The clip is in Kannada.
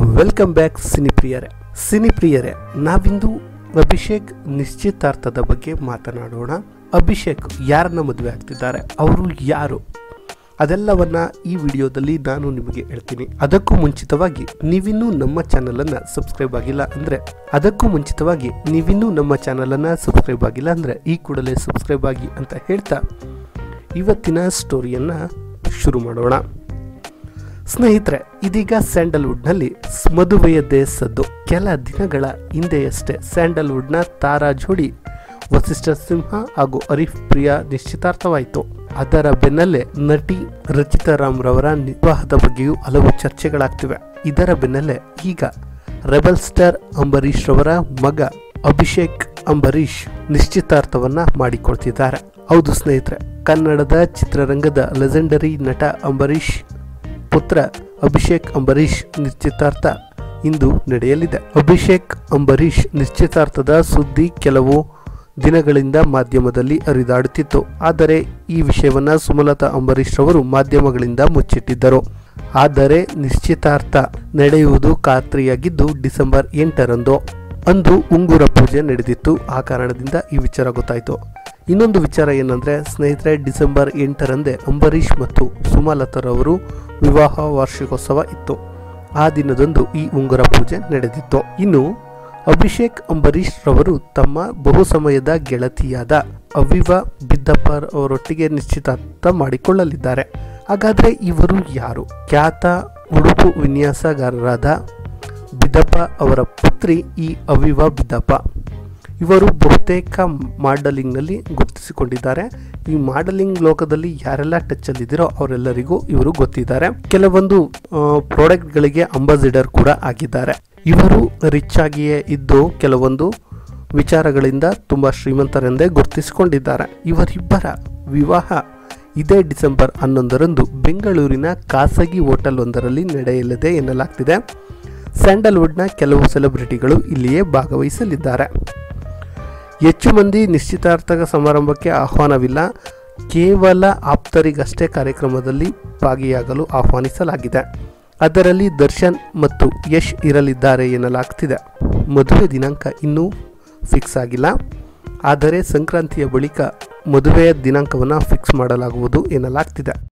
ವೆಲ್ಕಮ್ ಬ್ಯಾಕ್ ಸಿನಿಪ್ರಿಯರೇ ಸಿನಿಪ್ರಿಯರೇ ನಾವಿಂದು ಅಭಿಷೇಕ್ ನಿಶ್ಚಿತಾರ್ಥದ ಬಗ್ಗೆ ಮಾತನಾಡೋಣ ಅಭಿಷೇಕ್ ಯಾರನ್ನ ಮದುವೆ ಆಗ್ತಿದ್ದಾರೆ ಅವರು ಯಾರು ಅದೆಲ್ಲವನ್ನ ಈ ವಿಡಿಯೋದಲ್ಲಿ ನಾನು ನಿಮಗೆ ಹೇಳ್ತೀನಿ ಅದಕ್ಕೂ ಮುಂಚಿತವಾಗಿ ನೀವಿನ್ನೂ ನಮ್ಮ ಚಾನಲನ್ನು ಸಬ್ಸ್ಕ್ರೈಬ್ ಆಗಿಲ್ಲ ಅಂದರೆ ಅದಕ್ಕೂ ಮುಂಚಿತವಾಗಿ ನೀವಿನ್ನೂ ನಮ್ಮ ಚಾನಲನ್ನು ಸಬ್ಸ್ಕ್ರೈಬ್ ಆಗಿಲ್ಲ ಅಂದರೆ ಈ ಕೂಡಲೇ ಸಬ್ಸ್ಕ್ರೈಬ್ ಆಗಿ ಅಂತ ಹೇಳ್ತಾ ಇವತ್ತಿನ ಸ್ಟೋರಿಯನ್ನು ಶುರು ಮಾಡೋಣ ಸ್ನೇಹಿತರೆ ಇದೀಗ ಸ್ಯಾಂಡಲ್ವುಡ್ನಲ್ಲಿ ಮದುವೆಯದ್ದೇ ಸದ್ದು ಕೆಲ ದಿನಗಳ ಹಿಂದೆಯಷ್ಟೇ ಸ್ಯಾಂಡಲ್ವುಡ್ನ ತಾರಾ ಜೋಡಿ ವಸಿಷ್ಠ ಸಿಂಹ ಹಾಗೂ ಹರೀಫ್ ಪ್ರಿಯಾ ನಿಶ್ಚಿತಾರ್ಥವಾಯಿತು ಅದರ ಬೆನ್ನಲ್ಲೇ ನಟಿ ರಚಿತಾ ರಾಮ್ ರವರ ವಿವಾಹದ ಬಗ್ಗೆಯೂ ಹಲವು ಚರ್ಚೆಗಳಾಗ್ತಿವೆ ಇದರ ಬೆನ್ನಲ್ಲೇ ಈಗ ರೆಬಲ್ ಸ್ಟಾರ್ ಅಂಬರೀಷ್ ರವರ ಮಗ ಅಭಿಷೇಕ್ ಅಂಬರೀಷ್ ನಿಶ್ಚಿತಾರ್ಥವನ್ನ ಮಾಡಿಕೊಳ್ತಿದ್ದಾರೆ ಹೌದು ಸ್ನೇಹಿತರೆ ಕನ್ನಡದ ಚಿತ್ರರಂಗದ ಲೆಜೆಂಡರಿ ನಟ ಅಂಬರೀಷ್ ಪುತ್ರ ಅಭಿಷೇಕ್ ಅಂಬರೀಷ್ ನಿಶ್ಚಿತಾರ್ಥ ಇಂದು ನಡೆಯಲಿದೆ ಅಭಿಷೇಕ್ ಅಂಬರೀಷ್ ನಿಶ್ಚಿತಾರ್ಥದ ಸುದ್ದಿ ಕೆಲವು ದಿನಗಳಿಂದ ಮಾಧ್ಯಮದಲ್ಲಿ ಹರಿದಾಡುತ್ತಿತ್ತು ಆದರೆ ಈ ವಿಷಯವನ್ನ ಸುಮಲತಾ ಅಂಬರೀಷ್ ರವರು ಮಾಧ್ಯಮಗಳಿಂದ ಮುಚ್ಚಿಟ್ಟಿದ್ದರು ಆದರೆ ನಿಶ್ಚಿತಾರ್ಥ ನಡೆಯುವುದು ಖಾತ್ರಿಯಾಗಿದ್ದು ಡಿಸೆಂಬರ್ ಎಂಟರಂದು ಅಂದು ಉಂಗುರ ಪೂಜೆ ನಡೆದಿತ್ತು ಆ ಕಾರಣದಿಂದ ಈ ವಿಚಾರ ಗೊತ್ತಾಯಿತು ಇನ್ನೊಂದು ವಿಚಾರ ಏನಂದ್ರೆ ಸ್ನೇಹಿತರೆ ಡಿಸೆಂಬರ್ ಎಂಟರಂದೇ ಅಂಬರೀಷ್ ಮತ್ತು ಸುಮಲತಾರವರು ವಿವಾಹ ವಾರ್ಷಿಕೋತ್ಸವ ಇತ್ತು ಆ ದಿನದಂದು ಈ ಉಂಗುರ ಪೂಜೆ ನಡೆದಿತ್ತು ಇನ್ನು ಅಭಿಷೇಕ್ ಅಂಬರೀಷ್ ರವರು ತಮ್ಮ ಬಹು ಸಮಯದ ಗೆಳತಿಯಾದ ಅವಿವ ಬಿದ್ದಪ್ಪ ಅವರೊಟ್ಟಿಗೆ ನಿಶ್ಚಿತಾರ್ಥ ಮಾಡಿಕೊಳ್ಳಲಿದ್ದಾರೆ ಹಾಗಾದ್ರೆ ಇವರು ಯಾರು ಖ್ಯಾತ ಉಡುಪು ವಿನ್ಯಾಸಗಾರರಾದ ಬಿದ್ದಪ್ಪ ಅವರ ಪುತ್ರಿ ಈ ಅವಿವ ಬಿದ್ದಪ್ಪ ಇವರು ಬಹುತೇಕ ಮಾಡಲಿಂಗ್ನಲ್ಲಿ ಗುರುತಿಸಿಕೊಂಡಿದ್ದಾರೆ ಈ ಮಾಡಲಿಂಗ್ ಲೋಕದಲ್ಲಿ ಯಾರೆಲ್ಲ ಟಚ್ ಅಲ್ಲಿದ್ದೀರೋ ಅವರೆಲ್ಲರಿಗೂ ಇವರು ಗೊತ್ತಿದ್ದಾರೆ ಕೆಲವೊಂದು ಪ್ರಾಡಕ್ಟ್ಗಳಿಗೆ ಅಂಬಾಸಿಡರ್ ಕೂಡ ಆಗಿದ್ದಾರೆ ಇವರು ರಿಚ್ ಆಗಿಯೇ ಇದ್ದು ಕೆಲವೊಂದು ವಿಚಾರಗಳಿಂದ ತುಂಬ ಶ್ರೀಮಂತರೆಂದೇ ಗುರುತಿಸಿಕೊಂಡಿದ್ದಾರೆ ಇವರಿಬ್ಬರ ವಿವಾಹ ಇದೇ ಡಿಸೆಂಬರ್ ಹನ್ನೊಂದರಂದು ಬೆಂಗಳೂರಿನ ಖಾಸಗಿ ಹೋಟೆಲ್ ಒಂದರಲ್ಲಿ ನಡೆಯಲಿದೆ ಎನ್ನಲಾಗ್ತಿದೆ ಸ್ಯಾಂಡಲ್ವುಡ್ನ ಕೆಲವು ಸೆಲೆಬ್ರಿಟಿಗಳು ಇಲ್ಲಿಯೇ ಭಾಗವಹಿಸಲಿದ್ದಾರೆ ಹೆಚ್ಚು ಮಂದಿ ನಿಶ್ಚಿತಾರ್ಥ ಸಮಾರಂಭಕ್ಕೆ ಆಹ್ವಾನವಿಲ್ಲ ಕೇವಲ ಆಪ್ತರಿಗಷ್ಟೇ ಕಾರ್ಯಕ್ರಮದಲ್ಲಿ ಭಾಗಿಯಾಗಲು ಆಹ್ವಾನಿಸಲಾಗಿದೆ ಅದರಲ್ಲಿ ದರ್ಶನ್ ಮತ್ತು ಯಶ್ ಇರಲಿದ್ದಾರೆ ಎನ್ನಲಾಗ್ತಿದೆ ಮದುವೆ ದಿನಾಂಕ ಇನ್ನೂ ಫಿಕ್ಸ್ ಆಗಿಲ್ಲ ಆದರೆ ಸಂಕ್ರಾಂತಿಯ ಬಳಿಕ ಮದುವೆಯ ದಿನಾಂಕವನ್ನು ಫಿಕ್ಸ್ ಮಾಡಲಾಗುವುದು ಎನ್ನಲಾಗ್ತಿದೆ